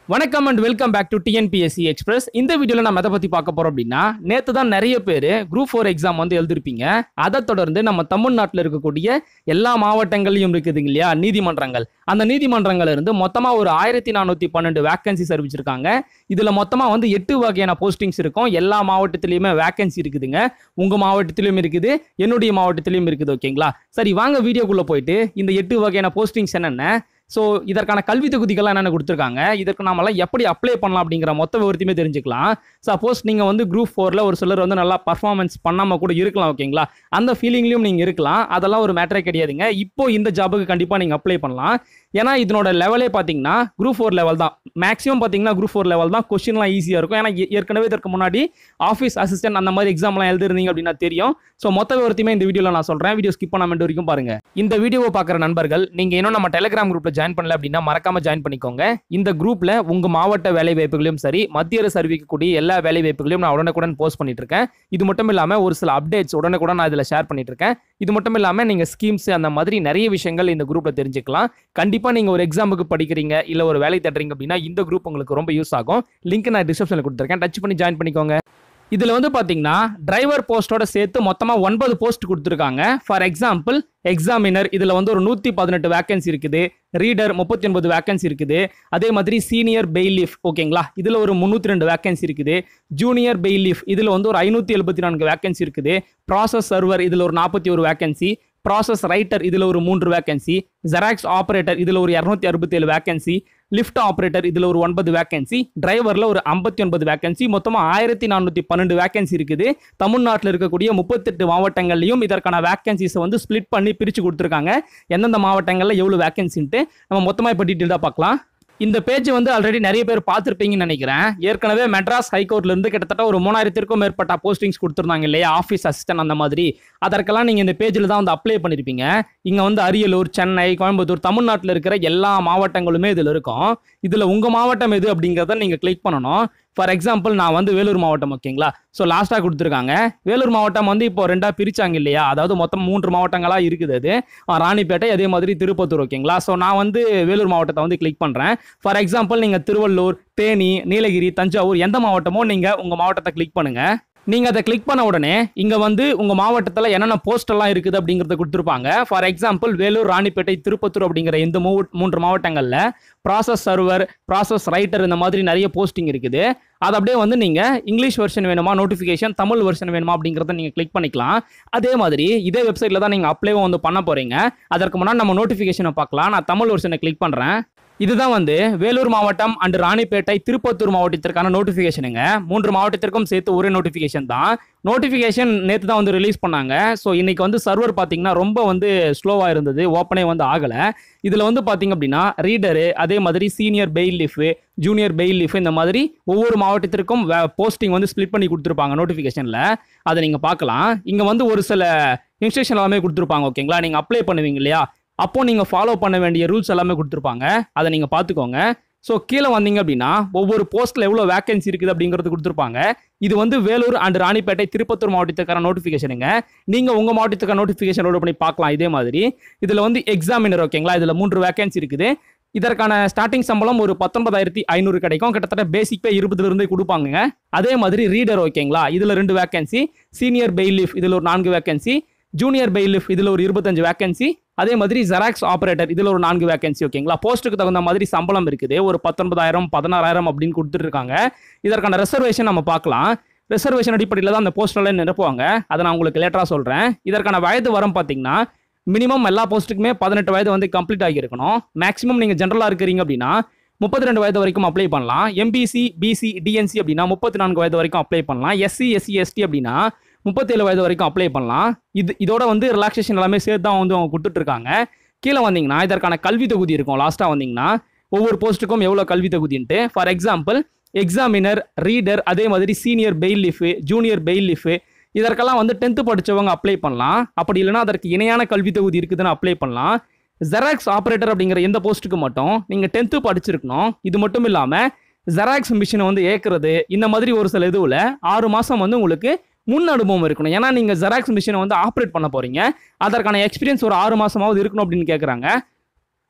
வணக்கம் and welcome back to TNPSC express இந்த வீடியோவில் நம்ம எதை பற்றி பார்க்க போகிறோம் அப்படின்னா நேற்று தான் நிறைய பேர் குரூப் ஃபோர் எக்ஸாம் வந்து எழுதிருப்பீங்க அதை தொடர்ந்து நம்ம தமிழ்நாட்டில் இருக்கக்கூடிய எல்லா மாவட்டங்களையும் இருக்குதுங்க இல்லையா நீதிமன்றங்கள் அந்த நீதிமன்றங்கள் இருந்து மொத்தமாக ஒரு ஆயிரத்தி நானூற்றி பன்னெண்டு வேக்கன்சிஸ் அறிவிச்சிருக்காங்க இதில் மொத்தமாக வந்து எட்டு வகையான போஸ்டிங்ஸ் இருக்கும் எல்லா மாவட்டத்திலையுமே வேக்கன்சி இருக்குதுங்க உங்கள் மாவட்டத்திலையும் இருக்குது என்னுடைய மாவட்டத்திலையும் இருக்குது ஓகேங்களா சரி வாங்க வீடியோக்குள்ளே போயிட்டு இந்த எட்டு வகையான போஸ்டிங்ஸ் என்னென்ன ஸோ இதற்கான கல்வி தொகுதிகள்லாம் என்னென்ன கொடுத்துருக்காங்க இதற்கு நாமெல்லாம் எப்படி அப்ளை பண்ணலாம் அப்படிங்கிற மொத்த விவரத்தையுமே தெரிஞ்சுக்கலாம் சப்போஸ் நீங்கள் வந்து குரூப் ஃபோரில் ஒரு சிலர் வந்து நல்லா பர்ஃபார்மன்ஸ் பண்ணாமல் கூட இருக்கலாம் ஓகேங்களா அந்த ஃபீலிங்லையும் நீங்கள் இருக்கலாம் அதெல்லாம் ஒரு மேட்டரே கிடையாதுங்க இப்போ இந்த ஜாபுக்கு கண்டிப்பாக நீங்கள் அப்ளை பண்ணலாம் ஏன்னா இதனோட லெவலே பார்த்தீங்கன்னா குரூப் ஃபோர் லெவல் தான் மேக்ஸிமம் பார்த்தீங்கன்னா குரூப் ஃபோர் லெவல் தான் கொஸ்டின்லாம் ஈஸியாக இருக்கும் ஏன்னா ஏ- ஏற்கனவே இதற்கு முன்னாடி ஆஃபீஸ் அசிஸ்டன்ட் அந்த மாதிரி எக்ஸாம்லாம் எழுதிருந்தீங்க அப்படின்னா தெரியும் ஸோ மொத்த விவரத்தையுமே இந்த வீடியோவில் நான் சொல்கிறேன் வீடியோ ஸ்கிப் பண்ணாம end வரைக்கும் பாருங்க இந்த வீடியோவை பார்க்குற நண்பர்கள் நீங்கள் இன்னும் நம்ம டெலிகிராம் குரூப்பில் ஜாயின் பண்ணல அப்படின்னா மறக்காம ஜாயின் பண்ணிக்கோங்க இந்த குரூப்பில் உங்கள் மாவட்ட வேலை வாய்ப்புகளையும் சரி மத்திய அரசு அறிவிக்கக்கூடிய எல்லா வேலை வாய்ப்புகளையும் நான் உடனுக்குடன் போஸ்ட் பண்ணிட்டு இருக்கேன் இது மட்டும் இல்லாமல் ஒரு சில அப்டேட்ஸ் உடனுக்குடன் நான் இதில் ஷேர் பண்ணிட்டு இருக்கேன் இது மட்டும் இல்லாமல் நீங்கள் ஸ்கீம்ஸ் அந்த மாதிரி நிறைய விஷயங்கள் இந்த குரூப்பில் தெரிஞ்சுக்கலாம் கண்டிப்பாக நீங்கள் ஒரு எக்ஸாமுக்கு படிக்கிறீங்க இல்லை ஒரு வேலை தேடுறீங்க அப்படின்னா இந்த குரூப் உங்களுக்கு ரொம்ப யூஸ் ஆகும் லிங்க் நான் டிஸ்கிரிப்ஷனில் கொடுத்துருக்கேன் டச் பண்ணி ஜாயின் பண்ணிக்கோங்க இதில் வந்து பார்த்தீங்கன்னா டிரைவர் போஸ்ட்டோட சேர்த்து மொத்தமாக ஒன்பது போஸ்ட் கொடுத்துருக்காங்க ஃபார் எக்ஸாம்பிள் எக்ஸாமினர் இதில் வந்து ஒரு நூற்றி பதினெட்டு வேக்கன்சி இருக்குது ரீடர் முப்பத்தி ஒன்பது வேக்கன்சி இருக்குது அதே மாதிரி சீனியர் பெய்லீஃப் ஓகேங்களா இதில் ஒரு முந்நூற்றி ரெண்டு வேக்கன்சி இருக்குது ஜூனியர் பெய்லீஃப் இதில் வந்து ஒரு ஐநூற்றி எழுபத்தி நான்கு வேக்கன்சி இருக்குது ப்ராசஸ் சர்வர் இதில் ஒரு நாற்பத்தி ஒரு வேக்கன்சி ப்ராசஸ் ரைட்டர் இதில் ஒரு மூன்று வேக்கன்சி ஜெராக்ஸ் ஆப்ரேட்டர் இதில் ஒரு இரநூத்தி அறுபத்தி ஏழு வேக்கன்சி லிஃப்ட் ஆப்ரேட்டர் இதில் ஒரு ஒன்பது வேக்கன்சி டிரைவரில் ஒரு ஐம்பத்தி ஒன்பது வேக்கன்சி மொத்தமாக ஆயிரத்தி நானூற்றி பன்னெண்டு வேக்கன்சி இருக்குது தமிழ்நாட்டில் இருக்கக்கூடிய முப்பத்தெட்டு மாவட்டங்கள்லையும் இதற்கான வேக்கன்சிஸை வந்து ஸ்ப்ளிட் பண்ணி பிரித்து கொடுத்துருக்காங்க எந்தெந்த மாவட்டங்களில் எவ்வளோ வேக்கன்சின்ட்டு நம்ம மொத்தமாக இப்போ டீட்டெயிலாக பார்க்கலாம் இந்த பேஜ் வந்து ஆல்ரெடி நிறைய பேர் பார்த்துருப்பீங்கன்னு நினைக்கிறேன் ஏற்கனவே மெட்ராஸ் ஹைகோர்ட்ல இருந்து கிட்டத்தட்ட ஒரு மூணாயிரத்திற்கும் மேற்பட்ட போஸ்டிங்ஸ் கொடுத்துருந்தாங்க இல்லையா ஆஃபீஸ் அசிஸ்டன்ட் அந்த மாதிரி அதற்கெல்லாம் நீங்கள் இந்த பேஜில் தான் வந்து அப்ளை பண்ணியிருப்பீங்க இங்கே வந்து அரியலூர் சென்னை கோயம்புத்தூர் தமிழ்நாட்டில் இருக்கிற எல்லா மாவட்டங்களுமே இதில் இருக்கும் இதில் உங்கள் மாவட்டம் எது அப்படிங்கிறத நீங்கள் கிளிக் பண்ணணும் ஃபார் எக்ஸாம்பிள் நான் வந்து வேலூர் மாவட்டம் ஓகேங்களா ஸோ லாஸ்ட்டாக கொடுத்துருக்காங்க வேலூர் மாவட்டம் வந்து இப்போ ரெண்டாக பிரிச்சாங்க இல்லையா அதாவது மொத்தம் மூன்று மாவட்டங்களாக இருக்குது அது ஆ, ராணிப்பேட்டை அதே மாதிரி திருப்பத்தூர் ஓகேங்களா ஸோ நான் வந்து வேலூர் மாவட்டத்தை வந்து கிளிக் பண்ணுறேன் ஃபார் எக்ஸாம்பிள் நீங்கள் திருவள்ளூர் தேனி நீலகிரி தஞ்சாவூர் எந்த மாவட்டமோ நீங்கள் உங்கள் மாவட்டத்தை கிளிக் பண்ணுங்கள் நீங்கள் அதை கிளிக் பண்ண உடனே இங்கே வந்து உங்கள் மாவட்டத்தில் என்னென்ன போஸ்ட் எல்லாம் இருக்குது அப்படிங்கிறத கொடுத்துருப்பாங்க ஃபார் எக்ஸாம்பிள் வேலூர் ராணிப்பேட்டை திருப்பத்தூர் அப்படிங்கிற இந்த மூ மூன்று மாவட்டங்களில் ப்ராசஸ் சர்வர் ப்ராசஸ் ரைட்டர் இந்த மாதிரி நிறைய போஸ்டிங் இருக்குது அது அப்படியே வந்து நீங்கள் இங்கிலீஷ் வெர்ஷன் வேணுமா நோட்டிஃபிகேஷன் தமிழ் வெர்ஷன் வேணுமா அப்படிங்கிறத நீங்கள் கிளிக் பண்ணிக்கலாம் அதே மாதிரி இதே வெப்சைட்டில் தான் நீங்கள் அப்ளைவும் வந்து பண்ண போகிறீங்க அதற்கு முன்னாடி நம்ம நோட்டிஃபிகேஷனை பார்க்கலாம் நான் தமிழ் வெர்ஷனை கிளிக் பண்ணுறேன் இதுதான் வந்து வேலூர் மாவட்டம் அண்ட் ராணிப்பேட்டை திருப்பத்தூர் மாவட்டத்திற்கான நோட்டிஃபிகேஷனுங்க மூன்று மாவட்டத்திற்கும் சேர்த்து ஒரே நோட்டிஃபிகேஷன் தான் நோட்டிஃபிகேஷன் நேற்று தான் வந்து ரிலீஸ் பண்ணாங்க ஸோ இன்னைக்கு வந்து சர்வர் பார்த்தீங்கன்னா ரொம்ப வந்து ஸ்லோவாக இருந்தது ஓப்பனே வந்து ஆகலை இதில் வந்து பார்த்தீங்க அப்படின்னா ரீடரு அதே மாதிரி senior bailiff junior bailiff இந்த மாதிரி ஒவ்வொரு மாவட்டத்திற்கும் போஸ்டிங் வந்து ஸ்ப்ளிட் பண்ணி கொடுத்துருப்பாங்க நோட்டிஃபிகேஷனில் அதை நீங்கள் பார்க்கலாம் இங்கே வந்து ஒரு சில இன்ஸ்ட்ரக்ஷன் எல்லாமே கொடுத்துருப்பாங்க ஓகேங்களா நீங்கள் அப்ளை பண்ணுவீங்க இல்லையா அப்போ நீங்கள் ஃபாலோ பண்ண வேண்டிய ரூல்ஸ் எல்லாமே கொடுத்துருப்பாங்க அதை நீங்கள் பார்த்துக்கோங்க ஸோ கீழே வந்தீங்க அப்படின்னா ஒவ்வொரு போஸ்ட்டில் எவ்வளோ வேகன்சி இருக்குது அப்படிங்கிறது கொடுத்துருப்பாங்க இது வந்து வேலூர் அண்ட் ராணிப்பேட்டை திருப்பத்தூர் மாவட்டத்துக்கான நோட்டிஃபிகேஷனுங்க நீங்கள் உங்கள் மாவட்டத்துக்கான நோட்டிஃபிகேஷன் லோட் பண்ணி பார்க்கலாம் இதே மாதிரி இதில் வந்து எக்ஸாமினர் ஓகேங்களா இதில் மூன்று வேகன்சி இருக்குது இதற்கான ஸ்டார்டிங் சம்பளம் ஒரு பத்தொன்பதாயிரத்தி ஐநூறு கிடைக்கும் கிட்டத்தட்ட பேசிக் பே இருபதுல இருந்தே கொடுப்பாங்க அதே மாதிரி ரீடர் ஓகேங்களா இதில் ரெண்டு வேகன்சி சீனியர் பெய்லிஃப் இதில் ஒரு நான்கு வேகன்சி ஜூனியர் பெய்லிஃப் இதில் ஒரு இருபத்தஞ்சு வேகன்சி அதே மாதிரி ஜெராக்ஸ் ஆபரேட்டர் இதில் ஒரு நான்கு வேகன்சி ஓகேங்களா போஸ்ட்டுக்கு தகுந்த மாதிரி சம்பளம் இருக்குது ஒரு பத்தொன்பதாயிரம் பதினாறாயிரம் அப்படின்னு கொடுத்துட்டு இருக்காங்க இதற்கான ரெசர்வேஷன் நம்ம பார்க்கலாம் ரிசர்வேஷன் அடிப்படையில் தான் அந்த போஸ்டெல்லாம் நிரப்புவாங்க அதை நான் உங்களுக்கு லேட்டராக சொல்கிறேன் இதற்கான வயது வரம் பார்த்தீங்கன்னா மினிமம் எல்லா போஸ்ட்டுக்குமே பதினெட்டு வயது வந்து கம்ப்ளீட் ஆகியிருக்கணும் மேக்ஸிமம் நீங்கள் ஜென்ரலாக இருக்கிறீங்க அப்படின்னா முப்பத்தி ரெண்டு வயது வரைக்கும் அப்ளை பண்ணலாம் எம்பிசி பிசி டிஎன்சி அப்படின்னா முப்பத்தி நான்கு வயது வரைக்கும் அப்ளை பண்ணலாம் எஸ்சி எஸ்சி எஸ்டி அப்படின்னா முப்பத்தேழு வயது வரைக்கும் அப்ளை பண்ணலாம் இது இதோட வந்து ரிலாக்ஸேஷன் எல்லாமே சேர்த்து தான் வந்து அவங்க கொடுத்துட்ருக்காங்க கீழே வந்தீங்கன்னா இதற்கான கல்வி தொகுதி இருக்கும் லாஸ்ட்டாக வந்தீங்கன்னா ஒவ்வொரு போஸ்ட்டுக்கும் எவ்வளோ கல்வி தொகுதின்ட்டு ஃபார் எக்ஸாம்பிள் எக்ஸாமினர் ரீடர் அதே மாதிரி senior bailiff junior bailiff இதற்கெல்லாம் வந்து டென்த்து படித்தவங்க அப்ளை பண்ணலாம் அப்படி இல்லைன்னா அதற்கு இணையான கல்வி தொகுதி இருக்குதுன்னு அப்ளை பண்ணலாம் ஜெராக்ஸ் ஆப்ரேட்டர் அப்படிங்கிற எந்த போஸ்ட்டுக்கு மட்டும் நீங்கள் டென்த்து படிச்சிருக்கணும் இது மட்டும் இல்லாமல் ஜெராக்ஸ் மிஷினை வந்து ஏற்கிறது இந்த மாதிரி ஒரு சில இதுவில் ஆறு மாதம் வந்து உங்களுக்கு முன் அனுபவம் இருக்கணும் ஏன்னா நீங்கள் ஜெராக்ஸ் மிஷினை வந்து ஆப்ரேட் பண்ண போகிறீங்க அதற்கான எக்ஸ்பீரியன்ஸ் ஒரு ஆறு மாதமாவது இருக்கணும் அப்படின்னு கேட்குறாங்க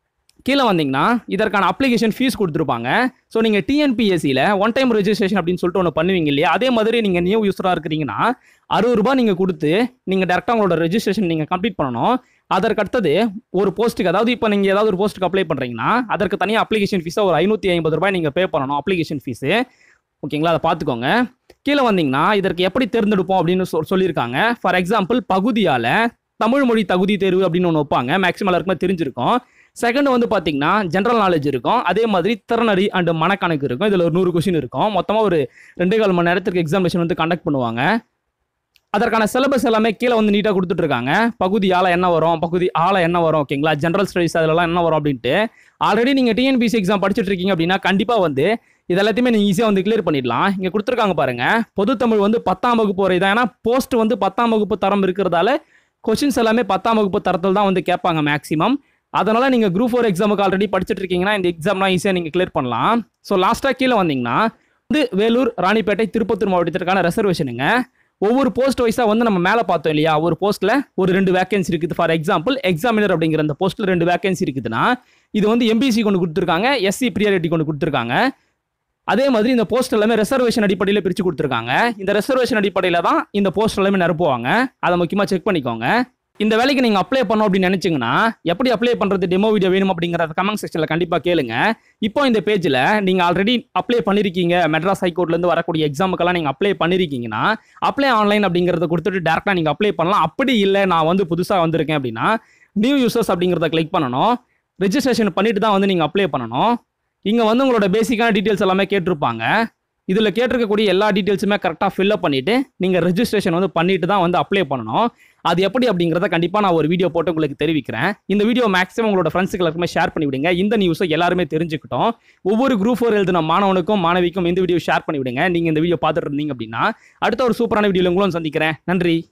கீழே வந்தீங்கன்னா இதற்கான அப்ளிகேஷன் ஃபீஸ் கொடுத்துருப்பாங்க ஸோ நீங்கள் டிஎன்பிஎஸ்சியில் ஒன் டைம் ரெஜிஸ்ட்ரேஷன் அப்படின்னு சொல்லிட்டு ஒன்று பண்ணுவீங்க இல்லையா அதே மாதிரி நீங்கள் நியூ யூஸராக இருக்கிறீங்கன்னா அறுபது ரூபாய் நீங்கள் கொடுத்து நீங்கள் டேரெக்டாக உங்களோட ரெஜிஸ்ட்ரேஷன் நீங்கள் கம்ப்ளீட் பண்ணணும் அதற்கு அடுத்தது ஒரு போஸ்ட்டுக்கு அதாவது இப்போ நீங்கள் ஏதாவது ஒரு போஸ்ட்டுக்கு அப்ளை பண்ணுறீங்கன்னா அதற்கு தனியாக அப்ளிகேஷன் ஃபீஸாக ஒரு ஐநூற்றி ஐம்பது ரூபாய் நீங்கள் பே பண்ணணும் அப்ளிகேஷன் ஃபீஸு ஓகேங்களா அதை பார்த்துக்கோங்க கீழே வந்தீங்கன்னா இதற்கு எப்படி தேர்ந்தெடுப்போம் அப்படின்னு சொல் சொல்லியிருக்காங்க ஃபார் எக்ஸாம்பிள் பகுதியால் தமிழ் மொழி தகுதி தேர்வு அப்படின்னு ஒன்று வைப்பாங்க மேக்ஸிமம் எல்லாருக்குமே தெரிஞ்சிருக்கும் செகண்ட் வந்து பார்த்தீங்கன்னா ஜென்ரல் நாலேஜ் இருக்கும் அதே மாதிரி திறனறி அண்ட் மனக்கணக்கு இருக்கும் இதில் ஒரு நூறு கொஷின் இருக்கும் மொத்தமாக ஒரு ரெண்டே கால் மணி நேரத்துக்கு எக்ஸாமினேஷன் வந்து கண்டக்ட் பண்ணுவாங்க அதற்கான சிலபஸ் எல்லாமே கீழே வந்து நீட்டாக கொடுத்துட்ருக்காங்க பகுதி ஆள என்ன வரும் பகுதி ஆள என்ன வரும் ஓகேங்களா ஜென்ரல் ஸ்டடீஸ் அதிலலாம் என்ன வரும் அப்படின்ட்டு ஆல்ரெடி நீங்கள் டிஎன்பிசி எக்ஸாம் படிச்சுட்டு இருக்கீங்க அப்படின்னா கண்டிப்பாக வந்து இது எல்லாத்தையுமே நீங்கள் ஈஸியாக வந்து கிளியர் பண்ணிடலாம் இங்கே கொடுத்துருக்காங்க பாருங்க பொதுத்தமிழ் வந்து பத்தாம் வகுப்பு வரை தான் ஏன்னா போஸ்ட் வந்து பத்தாம் வகுப்பு தரம் இருக்கிறதால கொஷின்ஸ் எல்லாமே பத்தாம் வகுப்பு தரத்தில் தான் வந்து கேட்பாங்க மேக்ஸிமம் அதனால் நீங்கள் குரூப் ஃபோர் எக்ஸாமுக்கு ஆல்ரெடி படிச்சுட்டு இருக்கீங்கன்னா இந்த எக்ஸாம்லாம் ஈஸியாக நீங்கள் கிளியர் பண்ணலாம் ஸோ லாஸ்ட்டாக கீழே வந்தீங்கன்னா வந்து வேலூர் ராணிப்பேட்டை திருப்பத்தூர் மாவட்டத்திற்கான ரெசர்வேஷனுங்க ஒவ்வொரு போஸ்ட் வைஸாக வந்து நம்ம மேலே பார்த்தோம் இல்லையா ஒரு போஸ்ட்டில் ஒரு ரெண்டு வேகன்சி இருக்குது ஃபார் எக்ஸாம்பிள் எக்ஸாமினர் அப்படிங்கிற அந்த போஸ்ட்டில் ரெண்டு வேகன்சி இருக்குதுன்னா இது வந்து எம்பிசி கொண்டு கொடுத்துருக்காங்க எஸ்சி ப்ரியாரிட்டி கொண்டு கொடுத்துருக்காங்க அதே மாதிரி இந்த போஸ்ட் எல்லாமே ரெசர்வேஷன் அடிப்படையில் பிரித்து கொடுத்துருக்காங்க இந்த ரெசர்வேஷன் அடிப்படையில் தான் இந்த போஸ்ட் எல்லாமே நிரப்புவாங்க அதை முக்கியமாக செக் பண்ணிக்கோங்க இந்த வேலைக்கு நீங்கள் அப்ளை பண்ணோம் அப்படின்னு நினச்சிங்கன்னா எப்படி அப்ளை பண்ணுறது டெமோ வீடியோ வேணும் அப்படிங்கிறத கமெண்ட் செக்ஷனில் கண்டிப்பாக கேளுங்க இப்போ இந்த பேஜில் நீங்கள் ஆல்ரெடி அப்ளை பண்ணியிருக்கீங்க மெட்ராஸ் ஹைகோர்ட்லேருந்து வரக்கூடிய எக்ஸாமுக்கெல்லாம் நீங்கள் அப்ளை பண்ணியிருக்கீங்கன்னா அப்ளை ஆன்லைன் அப்படிங்கிறத கொடுத்துட்டு டேரெக்டாக நீங்கள் அப்ளை பண்ணலாம் அப்படி இல்லை நான் வந்து புதுசாக வந்திருக்கேன் அப்படின்னா நியூ யூசர்ஸ் அப்படிங்கிறத கிளிக் பண்ணணும் ரெஜிஸ்ட்ரேஷன் பண்ணிட்டு தான் வந்து நீங்கள் அப்ளை பண்ணணும் இங்கே வந்து உங்களோட பேசிக்கான டீட்டெயில்ஸ் எல்லாமே கேட்டிருப்பாங்க இதில் கேட்டிருக்கக்கூடிய எல்லா டீட்டெயில்ஸுமே கரெக்டாக ஃபில்அப் பண்ணிவிட்டு நீங்கள் ரெஜிஸ்ட்ரேஷன் வந்து பண்ணிட்டு தான் வந்து அப்ளை பண்ணணும் அது எப்படி அப்படிங்கிறத கண்டிப்பாக நான் ஒரு வீடியோ போட்டு உங்களுக்கு தெரிவிக்கிறேன் இந்த வீடியோ மேக்ஸிமம் உங்களோட ஃப்ரெண்ட்ஸுக்கு எல்லாருக்குமே ஷேர் பண்ணி விடுங்க இந்த நியூஸை எல்லாருமே தெரிஞ்சுக்கிட்டோம் ஒவ்வொரு குரூப் ஃபோர் எழுதின மாணவனுக்கும் மாணவிக்கும் இந்த வீடியோ ஷேர் பண்ணி விடுங்க நீங்கள் இந்த வீடியோ பார்த்துட்டு இருந்தீங்க அப்படின்னா அடுத்த ஒரு சூப்பரான வீடியோவில் உங்களும் சந்திக்கிறேன் நன்றி